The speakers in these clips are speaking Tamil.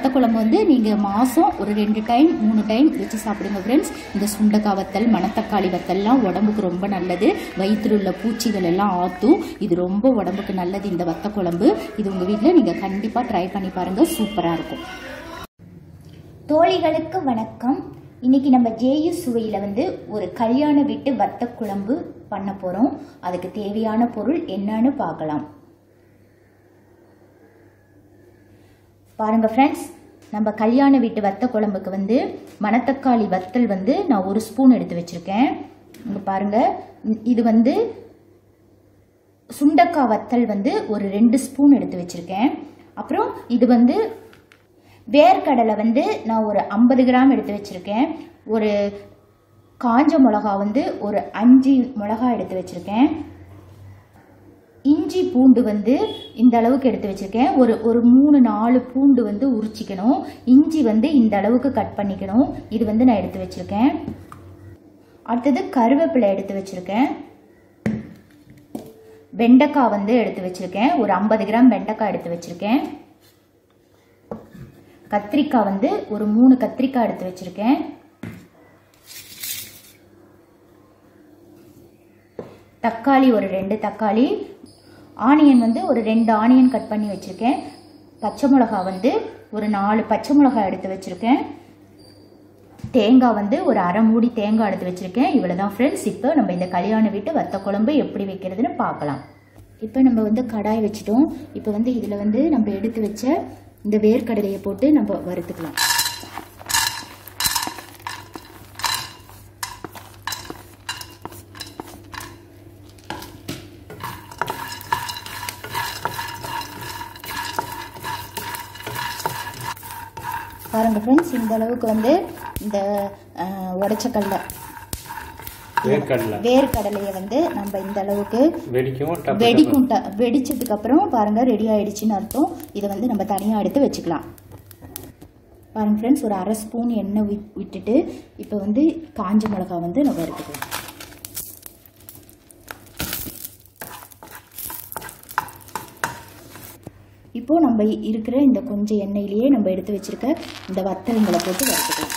வத்த குழம்பு வந்து நீங்கள் மாதம் ஒரு ரெண்டு டைம் மூணு டைம் வச்சு சாப்பிடுங்க ஃப்ரெண்ட்ஸ் இந்த சுண்டக்காய் வத்தல் மணத்தக்காளி வத்தல்லாம் உடம்புக்கு ரொம்ப நல்லது வயிற்றில் உள்ள பூச்சிகள் எல்லாம் ஆற்றும் இது ரொம்ப உடம்புக்கு நல்லது இந்த வத்த குழம்பு இது உங்கள் வீட்டில் நீங்கள் கண்டிப்பாக ட்ரை பண்ணி பாருங்கள் சூப்பராக இருக்கும் தோழிகளுக்கு வணக்கம் இன்னைக்கு நம்ம ஜேயு சுவையில் வந்து ஒரு கல்யாண வீட்டு வத்த குழம்பு பண்ண போகிறோம் அதுக்கு தேவையான பொருள் என்னன்னு பார்க்கலாம் பாருங்க ஃப்ரெண்ட்ஸ் நம்ம கல்யாண வீட்டு வத்த குழம்புக்கு வந்து மணத்தக்காளி வத்தல் வந்து நான் ஒரு ஸ்பூன் எடுத்து வச்சிருக்கேன் இங்க பாருங்க இது வந்து சுண்டக்காய் வத்தல் வந்து ஒரு ரெண்டு ஸ்பூன் எடுத்து வச்சிருக்கேன் அப்புறம் இது வந்து வேர்க்கடலை வந்து நான் ஒரு ஐம்பது கிராம் எடுத்து வச்சிருக்கேன் ஒரு காஞ்ச மிளகா வந்து ஒரு அஞ்சு மிளகா எடுத்து வச்சிருக்கேன் இஞ்சி பூண்டு வந்து இந்த அளவுக்கு எடுத்து வச்சிருக்கேன் ஒரு ஒரு மூணு நாலு பூண்டு வந்து உரிச்சிக்கணும் இஞ்சி வந்து இந்த அளவுக்கு கட் பண்ணிக்கணும் இது வந்து நான் எடுத்து வச்சிருக்கேன் அடுத்தது கருவேப்பிலை எடுத்து வச்சிருக்கேன் வெண்டைக்காய் வந்து எடுத்து வச்சிருக்கேன் ஒரு ஐம்பது கிராம் வெண்டைக்காய் எடுத்து வச்சிருக்கேன் கத்திரிக்காய் வந்து ஒரு மூணு கத்திரிக்காய் எடுத்து வச்சிருக்கேன் தக்காளி ஒரு ரெண்டு தக்காளி ஆனியன் வந்து ஒரு ரெண்டு ஆனியன் கட் பண்ணி வச்சிருக்கேன் பச்சை மிளகா வந்து ஒரு நாலு பச்சை மிளகாய் எடுத்து வச்சிருக்கேன் தேங்காய் வந்து ஒரு அரை மூடி தேங்காய் எடுத்து வச்சிருக்கேன் இவ்வளோ தான் ஃப்ரெண்ட்ஸ் இப்போ நம்ம இந்த கல்யாண வீட்டு வத்த குழம்பு எப்படி வைக்கிறதுன்னு பார்க்கலாம் இப்போ நம்ம வந்து கடாய் வச்சுட்டோம் இப்போ வந்து இதில் வந்து நம்ம எடுத்து வச்ச இந்த வேர்க்கடலையை போட்டு நம்ம வறுத்துக்கலாம் பாருங்க ஃப்ரெண்ட்ஸ் இந்த அளவுக்கு வந்து இந்த அஹ், உடைச்சக்கல்ல வேர்க்கடலை வேர்க்கடலையை வந்து நம்ம இந்த அளவுக்கு வெடிக்கும் டப்பு வெடிக்கும் ட- வெடிச்சதுக்கு அப்புறம் பாருங்க ரெடி ஆயிடுச்சுன்னு அர்த்தம் இதை வந்து நம்ம தனியாக எடுத்து வச்சுக்கலாம் பாருங்க ஃப்ரெண்ட்ஸ் ஒரு அரை ஸ்பூன் எண்ணெய் விட்- விட்டுட்டு இப்போ வந்து காஞ்ச மிளகா வந்து நம்ம எடுத்துக்கலாம் இப்போ நம்ம இருக்கிற இந்த கொஞ்சம் எண்ணெயிலேயே நம்ம எடுத்து வச்சிருக்க இந்த வத்தல்களை போட்டு வறுத்துக்கலாம்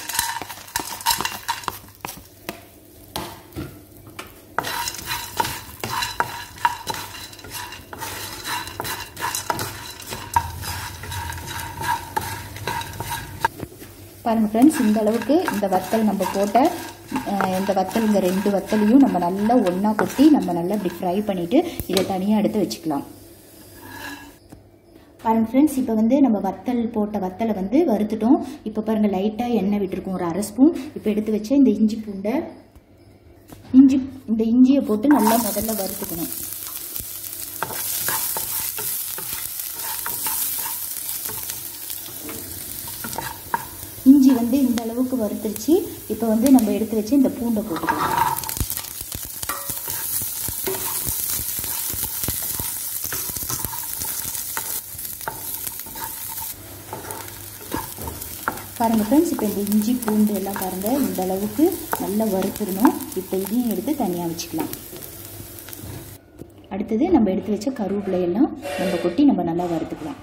பாருங்க ஃப்ரெண்ட்ஸ் இந்த அளவுக்கு இந்த வத்தல் நம்ம போட்ட அஹ், இந்த வத்தல் இந்த ரெண்டு வத்தலையும் நம்ம நல்லா ஒன்றா கொட்டி நம்ம நல்லா இப்படி ஃப்ரை பண்ணிவிட்டு இதை தனியாக எடுத்து வச்சுக்கலாம் பாருங்க ஃப்ரெண்ட்ஸ் இப்போ வந்து நம்ம வத்தல் போட்ட வத்தலை வந்து வறுத்துட்டோம் இப்போ பாருங்கள் லைட்டாக எண்ணெய் விட்டுருக்கோம் ஒரு அரை ஸ்பூன் இப்போ எடுத்து வச்ச இந்த இஞ்சி பூண்டை இஞ்சி இந்த இஞ்சியை போட்டு நல்லா முதல்ல வறுத்துக்கணும் இஞ்சி வந்து இந்த அளவுக்கு வறுத்துருச்சு இப்போ வந்து நம்ம எடுத்து வச்சு இந்த பூண்டை போட்டுக்கலாம் பாருங்க ஃப்ரெண்ட்ஸ் இப்போ இந்த இஞ்சி பூண்டு எல்லாம் பாருங்க இந்த அளவுக்கு நல்லா வறுத்துடணும் இப்போ இதையும் எடுத்து தனியாக வச்சுக்கலாம் அடுத்தது நம்ம எடுத்து வச்ச கருவேப்பிலை எல்லாம் நம்ம கொட்டி நம்ம நல்லா வறுத்துக்கலாம்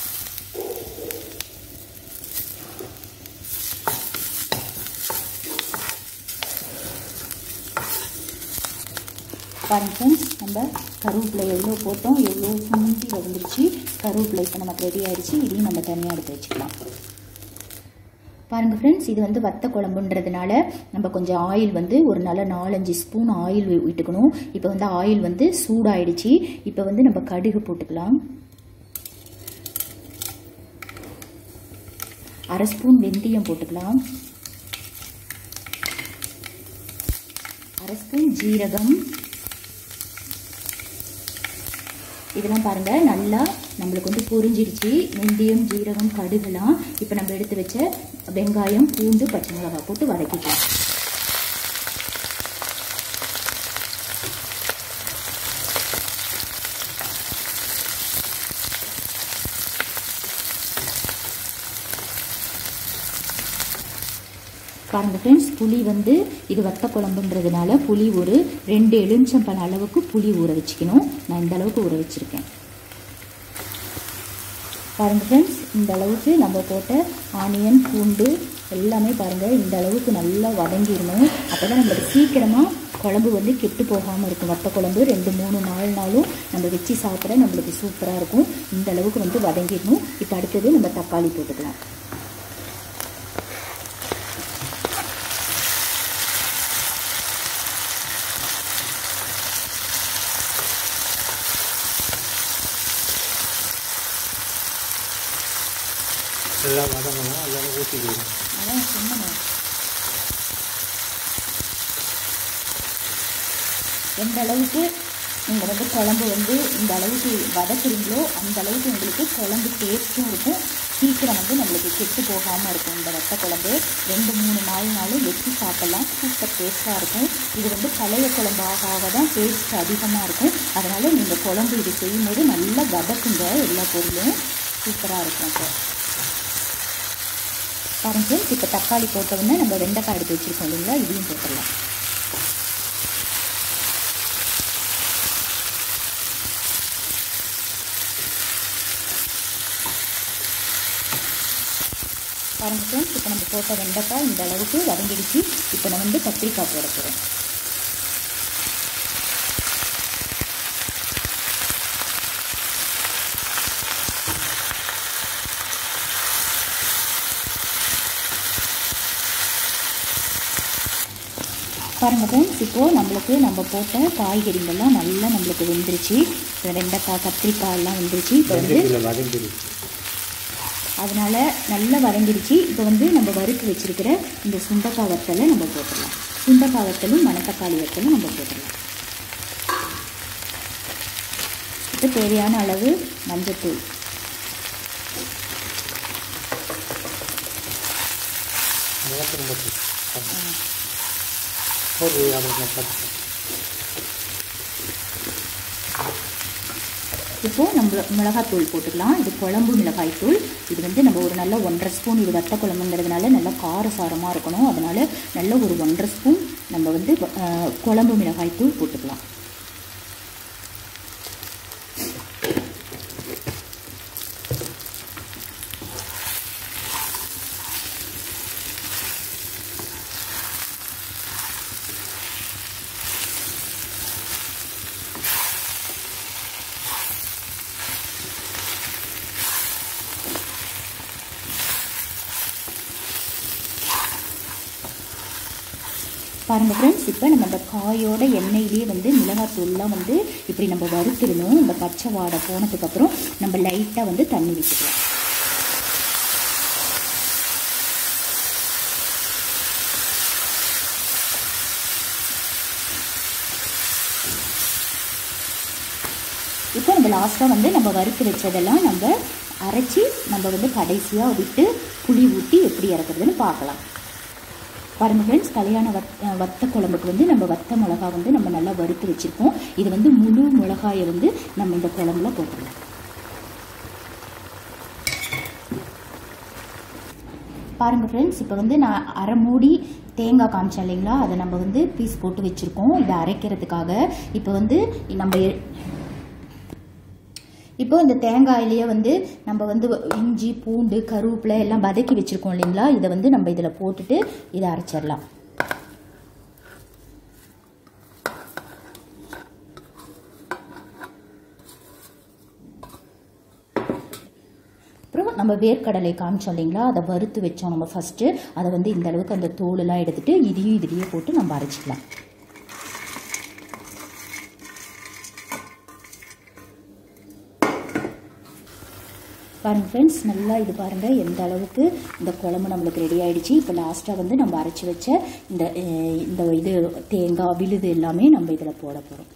பாருங்க ஃப்ரெண்ட்ஸ் நம்ம கருவேப்பிலை எவ்வளோ போட்டோம் எவ்வளோ சுண்டி வந்துருச்சு கருவேப்பிலை இப்போ நமக்கு ரெடி ஆயிடுச்சு இதையும் நம்ம தனியாக எடுத்து வச்சுக்கலாம் பாருங்கள் ஃப்ரெண்ட்ஸ் இது வந்து வத்த குழம்புன்றதுனால நம்ம கொஞ்சம் ஆயில் வந்து ஒரு நல்ல நாலஞ்சு ஸ்பூன் ஆயில் வி- விட்டுக்கணும் இப்போ வந்து ஆயில் வந்து சூடாயிடுச்சு இப்போ வந்து நம்ம கடுகு போட்டுக்கலாம் அரை ஸ்பூன் வெந்தயம் போட்டுக்கலாம் அரை ஸ்பூன் ஜீரகம் இதெல்லாம் பாருங்க நல்லா நம்மளுக்கு வந்து பொரிஞ்சிடுச்சு வெந்தயம் ஜீரகம் கடுகுலாம் இப்போ நம்ம எடுத்து வச்ச வெங்காயம் பூண்டு பச்சை மிளகாய் போட்டு வதக்கிக்கலாம் பாருங்க ஃப்ரெண்ட்ஸ் புளி வந்து இது வத்த குழம்புன்றதுனால புளி ஒரு ரெண்டு எலுமிச்சம்பழம் அளவுக்கு புளி ஊற வச்சுக்கணும் நான் இந்த அளவுக்கு ஊற வச்சிருக்கேன் பாருங்கள் ஃப்ரெண்ட்ஸ் இந்த அளவுக்கு நம்ம போட்ட ஆனியன் பூண்டு எல்லாமே பாருங்கள் இந்த அளவுக்கு நல்லா வதங்கிடணும் அப்போ தான் நம்மளுக்கு சீக்கிரமாக குழம்பு வந்து கெட்டு போகாமல் இருக்கும் வத்த குழம்பு ரெண்டு மூணு நாலு நாளும் நம்ம வச்சு சாப்பிட நம்மளுக்கு சூப்பராக இருக்கும் இந்த அளவுக்கு வந்து வதங்கிடணும் இப்போ அடுத்தது நம்ம தக்காளி போட்டுக்கலாம் எல்லாம் வதங்கணும் எல்லாம் ஊற்றிக்கணும் அதான் சொன்னேன் எந்த அளவுக்கு நீங்கள் வந்து குழம்பு வந்து இந்த அளவுக்கு வதக்குறீங்களோ அந்த அளவுக்கு உங்களுக்கு குழம்பு டேஸ்ட்டும் இருக்கும் சீக்கிரம் வந்து நம்மளுக்கு கெட்டு போகாமல் இருக்கும் இந்த வத்த குழம்பு ரெண்டு மூணு நாலு நாளும் வச்சு சாப்பிட்லாம் சூப்பர் டேஸ்ட்டாக இருக்கும் இது வந்து பழைய குழம்பு ஆக ஆக தான் டேஸ்ட் அதிகமாக இருக்கும் அதனால் நீங்கள் குழம்பு இது செய்யும்போது நல்லா வதக்குங்க எல்லா பொருளும் சூப்பராக இருக்கும் அப்போ பாருங்க இப்போ தக்காளி போட்ட உடனே நம்ம வெண்டைக்காய் எடுத்து வச்சுருக்கோம் இல்லைங்களா இதையும் போட்டுடலாம் பாருங்க ஃப்ரெண்ட்ஸ் இப்போ நம்ம போட்ட வெண்டைக்காய் இந்த அளவுக்கு வதங்கிடுச்சு இப்போ நம்ம வந்து கத்திரிக்காய் போட போகிறோம் பாருங்கள் ஃப்ரெண்ட்ஸ் இப்போது நம்மளுக்கு நம்ம போட்ட காய்கறிகள்லாம் நல்லா நம்மளுக்கு வெந்துருச்சு இப்போ வெண்டைக்காய் கத்திரிக்காய் எல்லாம் வெந்துருச்சு இப்போ வந்து ரெண்டு கிலோ வதங்கிடுச்சு அதனால் நல்லா வதங்கிடுச்சு இப்போ வந்து நம்ம வறுத்து வச்சிருக்கிற இந்த சுண்டக்காய் வத்தலை நம்ம போட்டுடலாம் சுண்டக்காய் வத்தலும் மணத்தக்காளி வத்தலும் நம்ம போட்டுடலாம் இப்போ தேவையான அளவு மஞ்சத்தூள் மிளகு போட்டு ஒரு அப்புறம் பத்து இப்போது நம்ம மிளகாத்தூள் போட்டுக்கலாம் இது குழம்பு மிளகாய் தூள் இது வந்து நம்ம ஒரு நல்ல ஒன்றரை ஸ்பூன் இது வத்த குழம்புங்கிறதுனால நல்லா காரசாரமாக இருக்கணும் அதனால் நல்ல ஒரு ஒன்றரை ஸ்பூன் நம்ம வந்து அஹ், குழம்பு மிளகாய் தூள் போட்டுக்கலாம் பாருங்கள் ஃப்ரெண்ட்ஸ் இப்போ நம்ம அந்த காயோட எண்ணெயிலேயே வந்து மிளகாத்தூள்லாம் வந்து இப்படி நம்ம வறுத்துடணும் இந்த பச்சை வாடை போனதுக்கப்புறம் நம்ம லைட்டாக வந்து தண்ணி விட்டுக்கலாம் இப்போ நம்ம லாஸ்ட்டாக வந்து நம்ம வறுத்து வச்சதெல்லாம் நம்ம அரைச்சி நம்ம வந்து கடைசியாக விட்டு புளி ஊற்றி எப்படி இறக்குறதுன்னு பார்க்கலாம் பாருங்க ஃப்ரெண்ட்ஸ் கல்யாண வத் அஹ் வத்த குழம்புக்கு வந்து நம்ம வத்த மிளகா வந்து நம்ம நல்லா வறுத்து வச்சுருக்கோம் இது வந்து முழு மிளகாயை வந்து நம்ம இந்த குழம்புல போட்டுடலாம் பாருங்கள் ஃப்ரெண்ட்ஸ் இப்போ வந்து நான் அரை மூடி தேங்காய் காமிச்சேன் இல்லைங்களா அதை நம்ம வந்து பீஸ் போட்டு வச்சுருக்கோம் இதை அரைக்கிறதுக்காக இப்போ வந்து நம்ம எ- இப்போ இந்த தேங்காயிலேயே வந்து நம்ம வந்து இஞ்சி பூண்டு கருவேப்பிலை எல்லாம் வதக்கி வச்சுருக்கோம் இல்லைங்களா இதை வந்து நம்ம இதில் போட்டுட்டு இதை அரைச்சிடலாம் அப்புறம் நம்ம வேர்க்கடலை காமிச்சோம் இல்லைங்களா அதை வறுத்து வச்சோம் நம்ம ஃபஸ்ட்டு அதை வந்து இந்த அளவுக்கு அந்த தோலெல்லாம் எடுத்துட்டு இதையும் இதுலேயே போட்டு நம்ம அரைச்சிக்கலாம் பாருங்கள் ஃப்ரெண்ட்ஸ் நல்லா இது பாருங்கள் எந்த அளவுக்கு இந்த குழம்பு நம்மளுக்கு ரெடி ஆயிடுச்சு இப்போ லாஸ்ட்டாக வந்து நம்ம அரைச்சி வச்ச இந்த அஹ், இந்த இது தேங்காய் விழுது எல்லாமே நம்ம இதில் போட போகிறோம்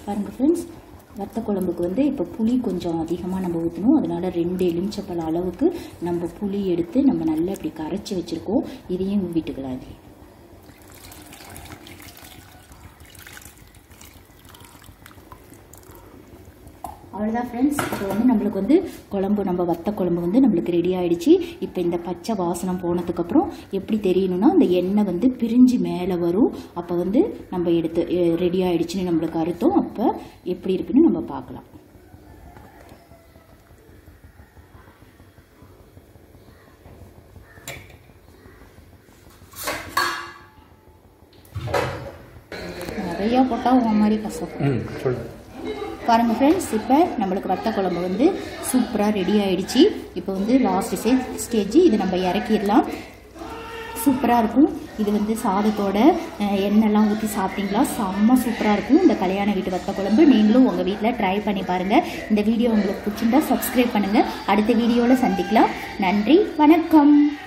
பாருங்கள் ஃப்ரெண்ட்ஸ் வத்த குழம்புக்கு வந்து இப்போ புளி கொஞ்சம் அதிகமாக நம்ம ஊற்றணும் அதனால ரெண்டு எலுமிச்சப்பழ அளவுக்கு நம்ம புளி எடுத்து நம்ம நல்லா இப்படி கரைச்சி வச்சுருக்கோம் இதையும் விட்டுக்கலாம் அவ்வளோதான் ஃப்ரெண்ட்ஸ் இப்போ வந்து நம்மளுக்கு வந்து குழம்பு நம்ம வத்த குழம்பு வந்து நம்மளுக்கு ரெடி ஆயிடுச்சு இப்போ இந்த பச்சை வாசனம் போனதுக்கப்புறம் எப்படி தெரியணும்னா அந்த எண்ணெய் வந்து பிரிஞ்சு மேலே வரும் அப்போ வந்து நம்ம எடுத்து ரெடி ஆயிடுச்சுன்னு நம்மளுக்கு அர்த்தம் அப்போ எப்படி இருக்குன்னு நம்ம பார்க்கலாம் நிறையா போட்டால் உன் மாதிரி கசக்கும் ம் சொல்லு பாருங்கள் ஃப்ரெண்ட்ஸ் இப்போ நம்மளுக்கு வத்த குழம்பு வந்து சூப்பராக ரெடி ஆயிடுச்சு இப்போ வந்து லாஸ்ட் ஸ்டேஜ் ஸ்டேஜ் இது நம்ம இறக்கிடலாம் சூப்பராக இருக்கும் இது வந்து சாதத்தோட அஹ், எண்ணெய்லாம் ஊற்றி சாப்பிட்டீங்களா செம்ம சூப்பராக இருக்கும் இந்த கல்யாண வீட்டு வத்த குழம்பு நீங்களும் உங்கள் வீட்டில் ட்ரை பண்ணி பாருங்கள் இந்த வீடியோ உங்களுக்கு பிடிச்சிருந்தா சப்ஸ்கிரைப் பண்ணுங்கள் அடுத்த வீடியோவில் சந்திக்கலாம் நன்றி வணக்கம்